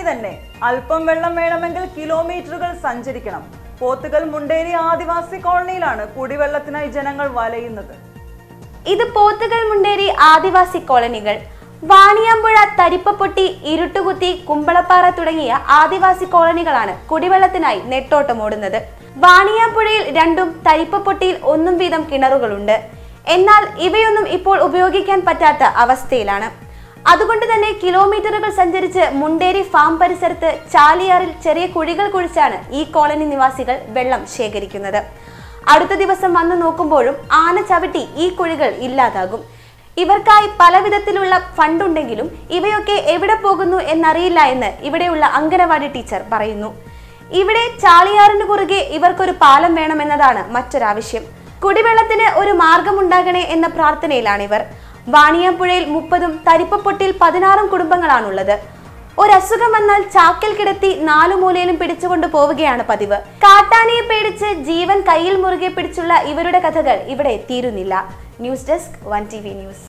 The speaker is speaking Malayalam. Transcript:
തന്നെ അല്പം വെള്ളം വേണമെങ്കിൽ കിലോമീറ്ററുകൾ സഞ്ചരിക്കണം പോത്തുകൽ മുണ്ടേരി ആദിവാസി കോളനിയിലാണ് കുടിവെള്ളത്തിനായി ജനങ്ങൾ വലയുന്നത് ഇത് പോത്തുകൾ മുണ്ടേരി ആദിവാസി കോളനികൾ വാണിയാമ്പുഴ തരിപ്പപ്പൊട്ടി ഇരുട്ടുകുത്തി കുമ്പളപ്പാറ തുടങ്ങിയ ആദിവാസി കോളനികളാണ് കുടിവെള്ളത്തിനായി നെട്ടോട്ടമോടുന്നത് വാണിയാമ്പുഴയിൽ രണ്ടും തരിപ്പപ്പൊട്ടിയിൽ ഒന്നും വീതം കിണറുകളുണ്ട് എന്നാൽ ഇവയൊന്നും ഇപ്പോൾ ഉപയോഗിക്കാൻ പറ്റാത്ത അവസ്ഥയിലാണ് അതുകൊണ്ട് തന്നെ കിലോമീറ്ററുകൾ സഞ്ചരിച്ച് മുണ്ടേരി ഫാം പരിസരത്ത് ചാലിയാറിൽ ചെറിയ കുഴികൾ കുഴിച്ചാണ് ഈ കോളനി നിവാസികൾ വെള്ളം ശേഖരിക്കുന്നത് അടുത്ത ദിവസം വന്നു നോക്കുമ്പോഴും ആന ചവിട്ടി ഈ കുഴികൾ ഇല്ലാതാകും ഇവർക്കായി പല വിധത്തിലുള്ള ഫണ്ടുണ്ടെങ്കിലും ഇവയൊക്കെ എവിടെ പോകുന്നു എന്നറിയില്ല എന്ന് ഇവിടെയുള്ള അങ്കനവാടി ടീച്ചർ പറയുന്നു ഇവിടെ ചാളിയാറിന് കുറുകെ ഇവർക്കൊരു പാലം വേണമെന്നതാണ് മറ്റൊരാവശ്യം കുടിവെള്ളത്തിന് ഒരു മാർഗമുണ്ടാകണേ എന്ന പ്രാർത്ഥനയിലാണിവർ വാണിയാമ്പുഴയിൽ മുപ്പതും തരിപ്പപ്പൊട്ടിൽ പതിനാറും കുടുംബങ്ങളാണുള്ളത് ഒരസുഖം വന്നാൽ ചാക്കിൽ കിടത്തി നാലു മൂലയിലും പിടിച്ചുകൊണ്ട് പോവുകയാണ് പതിവ് കാട്ടാനയെ പേടിച്ച് ജീവൻ കയ്യിൽ മുറുകെ പിടിച്ചുള്ള ഇവരുടെ കഥകൾ ഇവിടെ തീരുന്നില്ല news desk one T news